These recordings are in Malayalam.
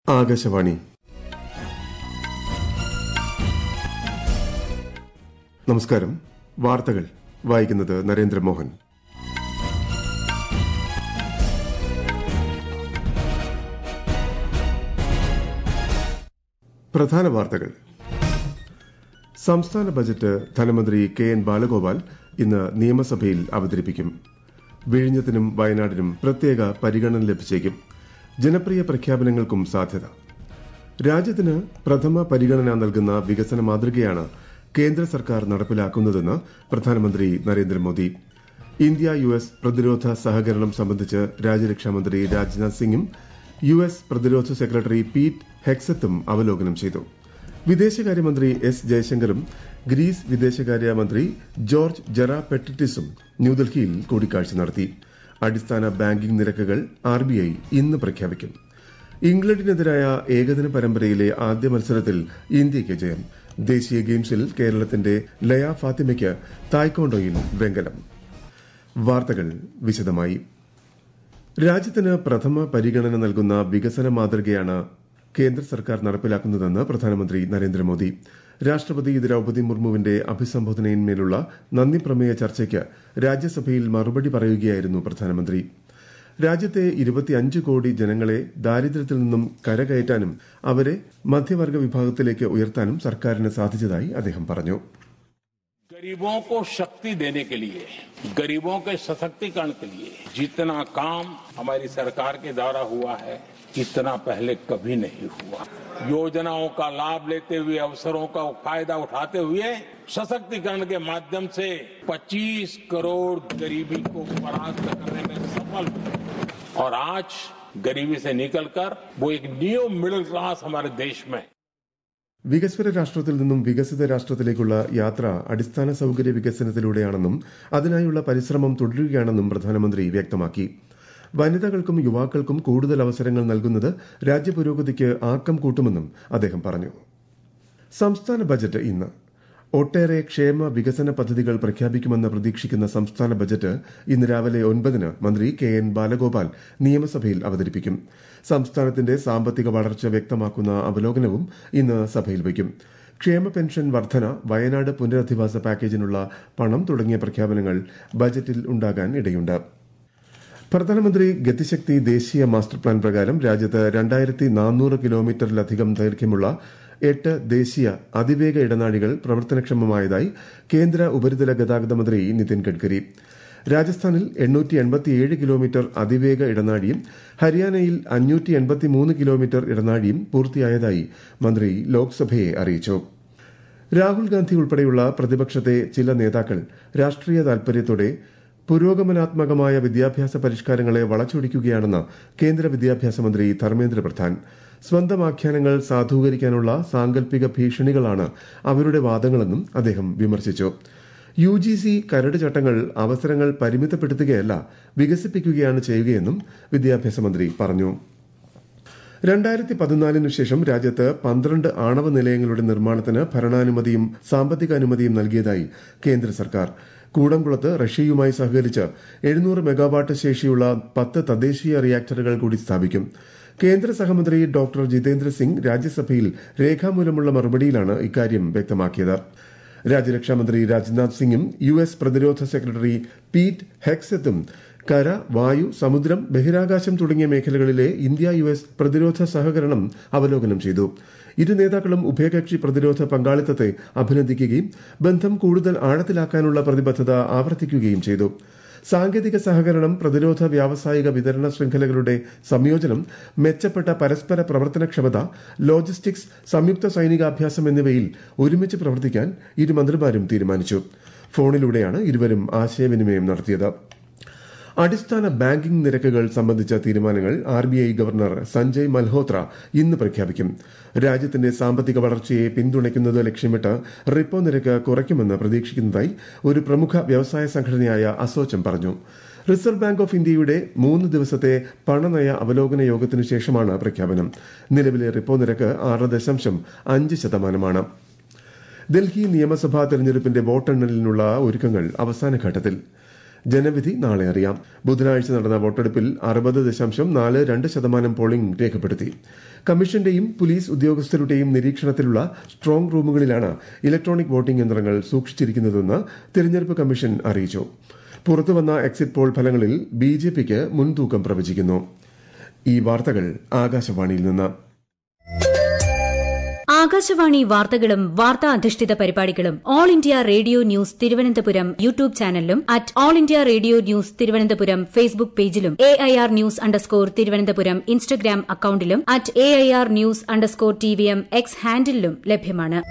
ആകാശവാണി നമസ്കാരം വാർത്തകൾ വായിക്കുന്നത് നരേന്ദ്രമോഹൻ പ്രധാന വാർത്തകൾ സംസ്ഥാന ബജറ്റ് ധനമന്ത്രി കെ എൻ ബാലഗോപാൽ ഇന്ന് നിയമസഭയിൽ അവതരിപ്പിക്കും വിഴിഞ്ഞത്തിനും വയനാടിനും പ്രത്യേക പരിഗണന ലഭിച്ചേക്കും ജനപ്രിയ പ്രഖ്യാപനങ്ങൾക്കും സാധ്യത രാജ്യത്തിന് പ്രഥമ പരിഗണന നൽകുന്ന വികസന മാതൃകയാണ് കേന്ദ്ര സർക്കാർ നടപ്പിലാക്കുന്നതെന്ന് പ്രധാനമന്ത്രി നരേന്ദ്രമോദി ഇന്ത്യ യു എസ് പ്രതിരോധ സഹകരണം സംബന്ധിച്ച് രാജ്യരക്ഷാമന്ത്രി രാജ്നാഥ് സിംഗും യു എസ് പ്രതിരോധ സെക്രട്ടറി പീറ്റ് ഹെക്സത്തും അവലോകനം ചെയ്തു വിദേശകാര്യമന്ത്രി എസ് ജയശങ്കറും ഗ്രീസ് വിദേശകാര്യമന്ത്രി ജോർജ് ജെറ പെട്രിറ്റിസും ന്യൂഡൽഹിയിൽ കൂടിക്കാഴ്ച നടത്തി അടിസ്ഥാന ബാങ്കിംഗ് നിരക്കുകൾ ആർ ബി ഐ ഇന്ന് പ്രഖ്യാപിക്കും ഇംഗ്ലണ്ടിനെതിരായ ഏകദിന പരമ്പരയിലെ ആദ്യ മത്സരത്തിൽ ഇന്ത്യയ്ക്ക് ജയം ദേശീയ ഗെയിംസിൽ കേരളത്തിന്റെ ലയ ഫാത്തിമയ്ക്ക് തായ്ക്കോണ്ടോയിൽ വെങ്കലം വാർത്തകൾ വിശദമായി രാജ്യത്തിന് പ്രഥമ പരിഗണന നൽകുന്ന വികസന മാതൃകയാണ് കേന്ദ്ര സർക്കാർ നടപ്പിലാക്കുന്നതെന്ന് പ്രധാനമന്ത്രി നരേന്ദ്രമോദി രാഷ്ട്രപതി ദ്രൌപതി മുർമുവിന്റെ അഭിസംബോധനയിന്മേലുള്ള നന്ദി പ്രമേയ ചർച്ചയ്ക്ക് രാജ്യസഭയിൽ മറുപടി പറയുകയായിരുന്നു പ്രധാനമന്ത്രി രാജ്യത്തെ ഇരുപത്തിയഞ്ച് കോടി ജനങ്ങളെ ദാരിദ്ര്യത്തിൽ നിന്നും കരകയറ്റാനും അവരെ മധ്യവർഗ വിഭാഗത്തിലേക്ക് ഉയർത്താനും സർക്കാരിന് സാധിച്ചതായി അദ്ദേഹം പറഞ്ഞു गरीबों को शक्ति देने के लिए गरीबों के सशक्तिकरण के लिए जितना काम हमारी सरकार के द्वारा हुआ है इतना पहले कभी नहीं हुआ योजनाओं का लाभ लेते हुए अवसरों का फायदा उठाते हुए सशक्तिकरण के माध्यम से 25 करोड़ गरीबी को परास्त करने में सफल हुए और आज गरीबी से निकलकर वो एक न्यू मिडिल क्लास हमारे देश में വികസ്വര രാഷ്ട്രത്തിൽ നിന്നും വികസിത രാഷ്ട്രത്തിലേക്കുള്ള യാത്ര അടിസ്ഥാന സൌകര്യ വികസനത്തിലൂടെയാണെന്നും അതിനായുള്ള പരിശ്രമം തുടരുകയാണെന്നും പ്രധാനമന്ത്രി വ്യക്തമാക്കി വനിതകൾക്കും യുവാക്കൾക്കും കൂടുതൽ അവസരങ്ങൾ നൽകുന്നത് രാജ്യപുരോഗതിക്ക് ആക്കം കൂട്ടുമെന്നും അദ്ദേഹം പറഞ്ഞു സംസ്ഥാന ബജറ്റ് ഇന്ന് ഒട്ടേറെ ക്ഷേമ വികസന പദ്ധതികൾ പ്രഖ്യാപിക്കുമെന്ന് പ്രതീക്ഷിക്കുന്ന സംസ്ഥാന ബജറ്റ് ഇന്ന് രാവിലെ ഒൻപതിന് മന്ത്രി കെ എൻ ബാലഗോപാൽ നിയമസഭയിൽ അവതരിപ്പിക്കും സംസ്ഥാനത്തിന്റെ സാമ്പത്തിക വളർച്ച വ്യക്തമാക്കുന്ന അവലോകനവും ഇന്ന് സഭയിൽ വയ്ക്കും ക്ഷേമ പെൻഷൻ വർധന വയനാട് പുനരധിവാസ പാക്കേജിനുള്ള പണം തുടങ്ങിയ പ്രഖ്യാപനങ്ങൾ ബജറ്റിൽ ഉണ്ടാകാൻ ഇടയുണ്ട് പ്രധാനമന്ത്രി ഗതിശക്തി ദേശീയ മാസ്റ്റർ പ്ലാൻ പ്രകാരം രാജ്യത്ത് രണ്ടായിരത്തി നാനൂറ് കിലോമീറ്ററിലധികം ദൈർഘ്യമുള്ള എട്ട് ദേശീയ അതിവേഗ ഇടനാഴികൾ പ്രവർത്തനക്ഷമമായതായി കേന്ദ്ര ഉപരിതല ഗതാഗത മന്ത്രി നിതിൻ ഗഡ്കരി രാജസ്ഥാനിൽ എണ്ണൂറ്റി എൺപത്തിയേഴ് കിലോമീറ്റർ അതിവേഗ ഇടനാഴിയും ഹരിയാനയിൽ അഞ്ഞൂറ്റി എൺപത്തിമൂന്ന് കിലോമീറ്റർ ഇടനാഴിയും പൂർത്തിയായതായി മന്ത്രി ലോക്സഭയെ അറിയിച്ചു രാഹുൽ ഗാന്ധി ഉൾപ്പെടെയുള്ള പ്രതിപക്ഷത്തെ ചില നേതാക്കൾ രാഷ്ട്രീയ താൽപര്യത്തോടെ പുരോഗമനാത്മകമായ വിദ്യാഭ്യാസ പരിഷ്കാരങ്ങളെ വളച്ചൊടിക്കുകയാണെന്ന് കേന്ദ്ര വിദ്യാഭ്യാസ മന്ത്രി ധർമ്മേന്ദ്ര പ്രധാൻ സ്വന്തം ആഖ്യാനങ്ങൾ സാധൂകരിക്കാനുള്ള സാങ്കല്പിക ഭീഷണികളാണ് അവരുടെ വാദങ്ങളെന്നും അദ്ദേഹം വിമർശിച്ചു യു ജി സി കരട് ചട്ടങ്ങൾ അവസരങ്ങൾ പരിമിതപ്പെടുത്തുകയല്ല വികസിപ്പിക്കുകയാണ് ചെയ്യുകയെന്നും വിദ്യാഭ്യാസ മന്ത്രി പറഞ്ഞു രണ്ടായിരത്തി പതിനാലിനു ശേഷം രാജ്യത്ത് പന്ത്രണ്ട് ആണവ നിലയങ്ങളുടെ നിർമ്മാണത്തിന് ഭരണാനുമതിയും സാമ്പത്തിക അനുമതിയും നൽകിയതായി കേന്ദ്ര സർക്കാർ കൂടംകുളത്ത് റഷ്യയുമായി സഹകരിച്ച് എഴുന്നൂറ് മെഗാവാട്ട് ശേഷിയുള്ള പത്ത് തദ്ദേശീയ റിയാക്ടറുകൾ കൂടി സ്ഥാപിക്കും കേന്ദ്ര സഹമന്ത്രി ഡോക്ടർ ജിതേന്ദ്ര സിംഗ് രാജ്യസഭയിൽ രേഖാമൂലമുള്ള മറുപടിയിലാണ് ഇക്കാര്യം വ്യക്തമാക്കിയത് രാജ്യരക്ഷാമന്ത്രി രാജ്നാഥ് സിംഗും യു എസ് പ്രതിരോധ സെക്രട്ടറി പീറ്റ് ഹെക്സത്തും കര വായു സമുദ്രം ബഹിരാകാശം തുടങ്ങിയ മേഖലകളിലെ ഇന്ത്യ യു എസ് പ്രതിരോധ സഹകരണം അവലോകനം ചെയ്തു ഇരു നേതാക്കളും ഉഭയകക്ഷി പ്രതിരോധ പങ്കാളിത്തത്തെ അഭിനന്ദിക്കുകയും ബന്ധം കൂടുതൽ ആഴത്തിലാക്കാനുള്ള പ്രതിബദ്ധത ആവർത്തിക്കുകയും ചെയ്തു സാങ്കേതിക സഹകരണം പ്രതിരോധ വ്യാവസായിക വിതരണ ശൃംഖലകളുടെ സംയോജനം മെച്ചപ്പെട്ട പരസ്പര പ്രവർത്തനക്ഷമത ലോജിസ്റ്റിക്സ് സംയുക്ത സൈനികാഭ്യാസം എന്നിവയിൽ ഒരുമിച്ച് പ്രവർത്തിക്കാൻ ഇരു മന്ത്രിമാരും തീരുമാനിച്ചു ഫോണിലൂടെയാണ് ഇരുവരും ആശയവിനിമയം നടത്തിയത് അടിസ്ഥാന ബാങ്കിംഗ് നിരക്കുകൾ സംബന്ധിച്ച തീരുമാനങ്ങൾ R B I governor Sanjay Malhotra ഇന്ന് പ്രഖ്യാപിക്കും രാജ്യത്തിന്റെ സാമ്പത്തിക വളർച്ചയെ പിന്തുണയ്ക്കുന്നത് ലക്ഷ്യമിട്ട് റിപ്പോ നിരക്ക് കുറയ്ക്കുമെന്ന് പ്രതീക്ഷിക്കുന്നതായി ഒരു പ്രമുഖ വ്യവസായ സംഘടനയായ അസോചം പറഞ്ഞു റിസർവ് ബാങ്ക് ഓഫ് ഇന്ത്യയുടെ മൂന്ന് ദിവസത്തെ പണനയ അവലോകന യോഗത്തിനു ശേഷമാണ് പ്രഖ്യാപനം നിലവിലെ റിപ്പോ നിരക്ക് ആറ് ദശാംശം അഞ്ച് ശതമാനമാണ് ഡൽഹി നിയമസഭാ തെരഞ്ഞെടുപ്പിന്റെ വോട്ടെണ്ണലിനുള്ള ഒരുക്കങ്ങൾ അവസാന ഘട്ടത്തിൽ ജനവിധി നാളെ അറിയാം ബുധനാഴ്ച നടന്ന വോട്ടെടുപ്പിൽ അറുപത് ദശാംശം നാല് രണ്ട് ശതമാനം പോളിംഗ് രേഖപ്പെടുത്തി കമ്മീഷന്റെയും പോലീസ് ഉദ്യോഗസ്ഥരുടെയും നിരീക്ഷണത്തിലുള്ള സ്ട്രോങ് റൂമുകളിലാണ് ഇലക്ട്രോണിക് വോട്ടിംഗ് യന്ത്രങ്ങൾ സൂക്ഷിച്ചിരിക്കുന്നതെന്ന് തിരഞ്ഞെടുപ്പ് കമ്മീഷൻ അറിയിച്ചു പുറത്തുവന്ന എക്സിറ്റ് പോൾ ഫലങ്ങളിൽ ബി ജെ പിക്ക് മുൻതൂക്കം പ്രവചിക്കുന്നു ഈ വാർത്തകൾ ആകാശവാണിയിൽ നിന്ന് ആകാശവാണി വാർത്തകളും വാർത്താ അധിഷ്ഠിത പരിപാടികളും all India radio news Thiruvananthapuram YouTube ചാനലിലും at all India radio news Thiruvananthapuram Facebook പേജിലും A I R news underscore Thiruvananthapuram Instagram അക്കൌണ്ടിലും at A I R news underscore T V M X ഹാൻഡിലും ലഭ്യമാണ്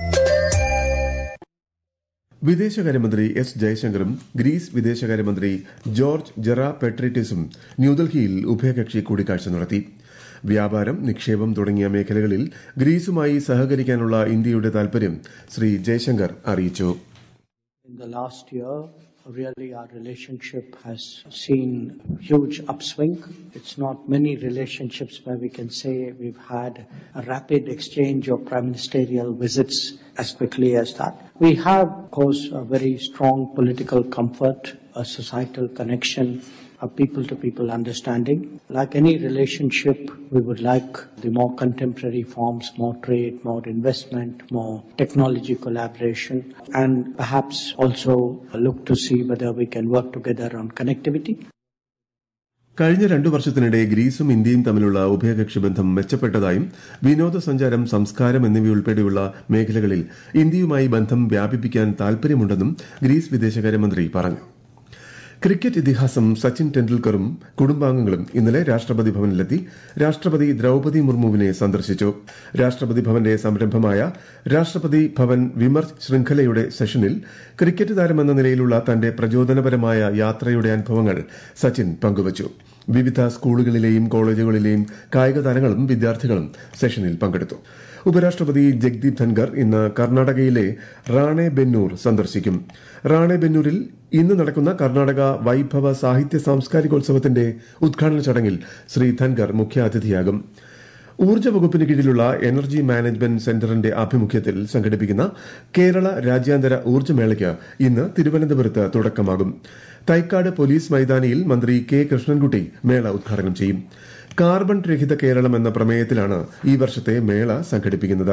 വിദേശകാര്യമന്ത്രി എസ് ജയശങ്കറും ഗ്രീസ് വിദേശകാര്യമന്ത്രി ജോർജ് ജെറ പെട്രിറ്റിസും ന്യൂഡൽഹിയിൽ ഉഭയകക്ഷി കൂടിക്കാഴ്ച നടത്തി വ്യാപാരം നിക്ഷേപം തുടങ്ങിയ മേഖലകളിൽ ഗ്രീസുമായി സഹകരിക്കാനുള്ള ഇന്ത്യയുടെ താൽപര്യം ശ്രീ ജയശങ്കർ അറിയിച്ചു In the last year, really our relationship has seen huge upswing. It's not many relationships where we can say we've had a rapid exchange of prime ministerial visits as quickly as that. We have, of course, a very strong political comfort, a societal connection, a people to people understanding. Like any relationship, we would like the more contemporary forms, more trade, more investment, more technology collaboration, and perhaps also look to see whether we can work together on connectivity. കഴിഞ്ഞ രണ്ടു വർഷത്തിനിടെ ഗ്രീസും ഇന്ത്യയും തമ്മിലുള്ള ഉഭയകക്ഷി ബന്ധം മെച്ചപ്പെട്ടതായും വിനോദസഞ്ചാരം സംസ്കാരം എന്നിവയുൾപ്പെടെയുള്ള മേഖലകളിൽ ഇന്ത്യയുമായി ബന്ധം വ്യാപിപ്പിക്കാൻ താൽപര്യമുണ്ടെന്നും ഗ്രീസ് വിദേശകാര്യമന്ത്രി പറഞ്ഞു ക്രിക്കറ്റ് ഇതിഹാസം സച്ചിൻ ടെണ്ടുൽക്കറും കുടുംബാംഗങ്ങളും ഇന്നലെ രാഷ്ട്രപതി ഭവനിലെത്തി രാഷ്ട്രപതി ദ്രൌപതി മുർമുവിനെ സന്ദർശിച്ചു രാഷ്ട്രപതി ഭവന്റെ സംരംഭമായ രാഷ്ട്രപതി ഭവൻ വിമർശ് ശൃംഖലയുടെ സെഷനിൽ ക്രിക്കറ്റ് താരമെന്ന നിലയിലുള്ള തന്റെ പ്രചോദനപരമായ യാത്രയുടെ അനുഭവങ്ങൾ സച്ചിൻ പങ്കുവച്ചു വിവിധ സ്കൂളുകളിലെയും കോളേജുകളിലെയും കായിക താരങ്ങളും വിദ്യാർത്ഥികളും സെഷനിൽ പങ്കെടുത്തു ഉപരാഷ്ട്രപതി ജഗ്ദീപ് ധൻകർ ഇന്ന് കർണാടകയിലെ റാണെ ബെന്നൂർ സന്ദർശിക്കും റാണെ ബെന്നൂരിൽ ഇന്ന് നടക്കുന്ന കർണാടക വൈഭവ സാഹിത്യ സാംസ്കാരികോത്സവത്തിന്റെ ഉദ്ഘാടന ചടങ്ങിൽ ശ്രീ ധൻകർ മുഖ്യാതിഥിയാകും ഊർജ്ജ വകുപ്പിന് കീഴിലുള്ള എനർജി മാനേജ്മെന്റ് സെന്ററിന്റെ ആഭിമുഖ്യത്തിൽ സംഘടിപ്പിക്കുന്ന കേരള രാജ്യാന്തര ഊർജ്ജമേളയ്ക്ക് ഇന്ന് തിരുവനന്തപുരത്ത് തുടക്കമാകും തൈക്കാട് പോലീസ് മൈതാനിയിൽ മന്ത്രി കെ കൃഷ്ണൻകുട്ടി മേള ഉദ്ഘാടനം ചെയ്യും കാർബൺ രഹിത കേരളം എന്ന പ്രമേയത്തിലാണ് ഈ വർഷത്തെ മേള സംഘടിപ്പിക്കുന്നത്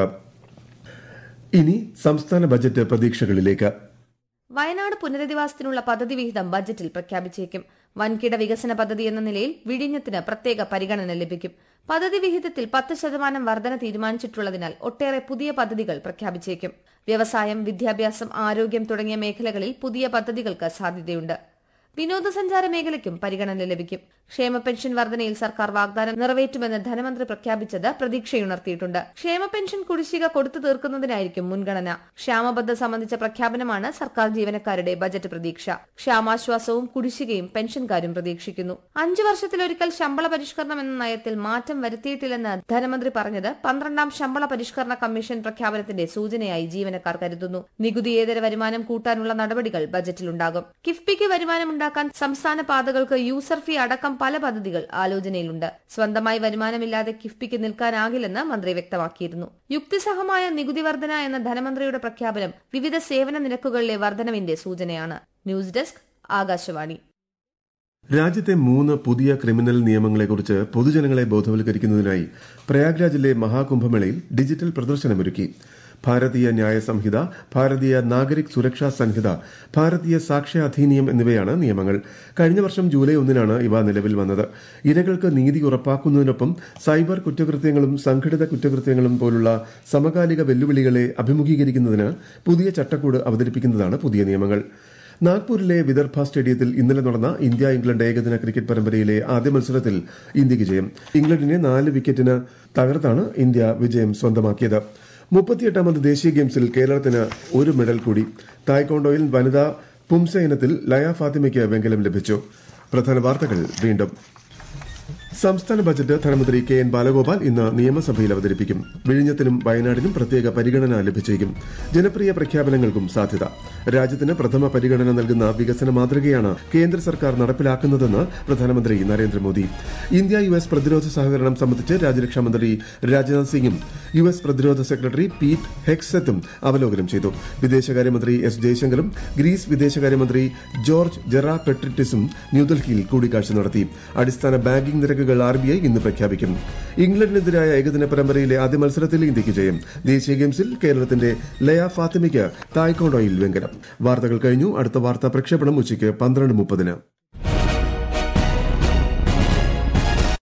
ഇനി സംസ്ഥാന ബജറ്റ് പ്രതീക്ഷകളിലേക്ക് വയനാട് പുനരധിവാസത്തിനുള്ള പദ്ധതി വിഹിതം ബജറ്റിൽ പ്രഖ്യാപിച്ചേക്കും വൻകിട വികസന പദ്ധതി എന്ന നിലയിൽ വിഴിഞ്ഞത്തിന് പ്രത്യേക പരിഗണന ലഭിക്കും പദ്ധതി വിഹിതത്തിൽ പത്ത് ശതമാനം വർധന തീരുമാനിച്ചിട്ടുള്ളതിനാൽ ഒട്ടേറെ പുതിയ പദ്ധതികൾ പ്രഖ്യാപിച്ചേക്കും വ്യവസായം വിദ്യാഭ്യാസം ആരോഗ്യം തുടങ്ങിയ മേഖലകളിൽ പുതിയ പദ്ധതികൾക്ക് സാധ്യതയുണ്ട് വിനോദസഞ്ചാര മേഖലയ്ക്കും പരിഗണന ലഭിക്കും ക്ഷേമ പെൻഷൻ വർധനയിൽ സർക്കാർ വാഗ്ദാനം നിറവേറ്റുമെന്ന് ധനമന്ത്രി പ്രഖ്യാപിച്ചത് പ്രതീക്ഷയുണർത്തിയിട്ടുണ്ട് ക്ഷേമ പെൻഷൻ കുടിശ്ശിക കൊടുത്തു തീർക്കുന്നതിനായിരിക്കും മുൻഗണന ക്ഷാമബദ്ധ സംബന്ധിച്ച പ്രഖ്യാപനമാണ് സർക്കാർ ജീവനക്കാരുടെ ബജറ്റ് പ്രതീക്ഷ ക്ഷാമാശ്വാസവും കുടിശ്ശികയും പെൻഷൻകാരും പ്രതീക്ഷിക്കുന്നു അഞ്ചു വർഷത്തിലൊരിക്കൽ ശമ്പള പരിഷ്കരണം എന്ന നയത്തിൽ മാറ്റം വരുത്തിയിട്ടില്ലെന്ന് ധനമന്ത്രി പറഞ്ഞത് പന്ത്രണ്ടാം ശമ്പള പരിഷ്കരണ കമ്മീഷൻ പ്രഖ്യാപനത്തിന്റെ സൂചനയായി ജീവനക്കാർ കരുതുന്നു നികുതിയേതര വരുമാനം കൂട്ടാനുള്ള നടപടികൾ ബജറ്റിലുണ്ടാകും കിഫ്ബിക്ക് വരുമാനമുണ്ടാക്കാൻ സംസ്ഥാന പാതകൾക്ക് യൂസർ ഫീ അടക്കം പല പദ്ധതികൾ ആലോചനയിലുണ്ട് സ്വന്തമായി വരുമാനമില്ലാതെ കിഫ്ബിക്ക് നിൽക്കാനാകില്ലെന്ന് മന്ത്രി വ്യക്തമാക്കിയിരുന്നു യുക്തിസഹമായ നികുതി വർധന എന്ന ധനമന്ത്രിയുടെ പ്രഖ്യാപനം വിവിധ സേവന നിരക്കുകളിലെ വർധനവിന്റെ സൂചനയാണ് ന്യൂസ് ഡെസ്ക് ആകാശവാണി രാജ്യത്തെ മൂന്ന് പുതിയ ക്രിമിനൽ നിയമങ്ങളെക്കുറിച്ച് പൊതുജനങ്ങളെ ബോധവൽക്കരിക്കുന്നതിനായി പ്രയാഗ്രാജിലെ മഹാകുംഭമേളയിൽ ഡിജിറ്റൽ പ്രദർശനമൊരുക്കി ഭാരതീയ ന്യായ സംഹിത ഭാരതീയ നാഗരിക് സുരക്ഷാ സംഹിത ഭാരതീയ സാക്ഷ്യ അധീനിയം എന്നിവയാണ് നിയമങ്ങൾ കഴിഞ്ഞ വർഷം ജൂലൈ ഒന്നിനാണ് ഇവ നിലവിൽ വന്നത് ഇരകൾക്ക് നീതി ഉറപ്പാക്കുന്നതിനൊപ്പം സൈബർ കുറ്റകൃത്യങ്ങളും സംഘടിത കുറ്റകൃത്യങ്ങളും പോലുള്ള സമകാലിക വെല്ലുവിളികളെ അഭിമുഖീകരിക്കുന്നതിന് പുതിയ ചട്ടക്കൂട് അവതരിപ്പിക്കുന്നതാണ് പുതിയ നിയമങ്ങൾ നാഗ്പൂരിലെ വിദർഭ സ്റ്റേഡിയത്തിൽ ഇന്നലെ നടന്ന ഇന്ത്യ ഇംഗ്ലണ്ട് ഏകദിന ക്രിക്കറ്റ് പരമ്പരയിലെ ആദ്യ മത്സരത്തിൽ ഇന്ത്യക്ക് ജയം ഇംഗ്ലണ്ടിനെ നാല് വിക്കറ്റിന് തകർത്താണ് ഇന്ത്യ വിജയം സ്വന്തമാക്കിയത് മുപ്പത്തിയെട്ടാമത് ദേശീയ ഗെയിംസിൽ കേരളത്തിന് ഒരു മെഡൽ കൂടി തായ്ക്കോണ്ടോയിൽ വനിതാ പുംസ ഇനത്തിൽ ലയ ഫാത്തിമയ്ക്ക് വെങ്കലം ലഭിച്ചു പ്രധാന വാർത്തകൾ വീണ്ടും സംസ്ഥാന ബജറ്റ് ധനമന്ത്രി കെ എൻ ബാലഗോപാൽ ഇന്ന് നിയമസഭയിൽ അവതരിപ്പിക്കും വിഴിഞ്ഞത്തിനും വയനാടിനും പ്രത്യേക പരിഗണന ലഭിച്ചേക്കും ജനപ്രിയ പ്രഖ്യാപനങ്ങൾക്കും സാധ്യത രാജ്യത്തിന് പ്രഥമ പരിഗണന നൽകുന്ന വികസന മാതൃകയാണ് കേന്ദ്ര സർക്കാർ നടപ്പിലാക്കുന്നതെന്ന് പ്രധാനമന്ത്രി നരേന്ദ്രമോദി ഇന്ത്യ യു എസ് പ്രതിരോധ സഹകരണം സംബന്ധിച്ച് രാജ്യരക്ഷാമന്ത്രി രാജ്നാഥ് സിംഗും യു എസ് പ്രതിരോധ സെക്രട്ടറി പീറ്റ് ഹെക്സത്തും അവലോകനം ചെയ്തു വിദേശകാര്യമന്ത്രി എസ് ജയശങ്കറും ഗ്രീസ് വിദേശകാര്യമന്ത്രി ജോർജ് ജെറാ പെട്രിറ്റിസും ന്യൂഡൽഹിയിൽ കൂടിക്കാഴ്ച നടത്തി അടിസ്ഥാന ബാങ്കിംഗ് നിരക്കുകൾ ആർ ബി ഐ ഇന്ന് പ്രഖ്യാപിക്കും ഇംഗ്ലണ്ടിനെതിരായ ഏകദിന പരമ്പരയിലെ ആദ്യ മത്സരത്തിൽ ഇന്ത്യയ്ക്ക് ജയം ദേശീയ ഗെയിംസിൽ കേരളത്തിന്റെ ലയ ഫാത്തിമയ്ക്ക് തായ്ക്കോണ്ടോയിൽ വെങ്കലം വാർത്തകൾ കഴിഞ്ഞു അടുത്ത വാർത്താ പ്രക്ഷേപണം ഉച്ചയ്ക്ക് പന്ത്രണ്ട് മുപ്പതിന്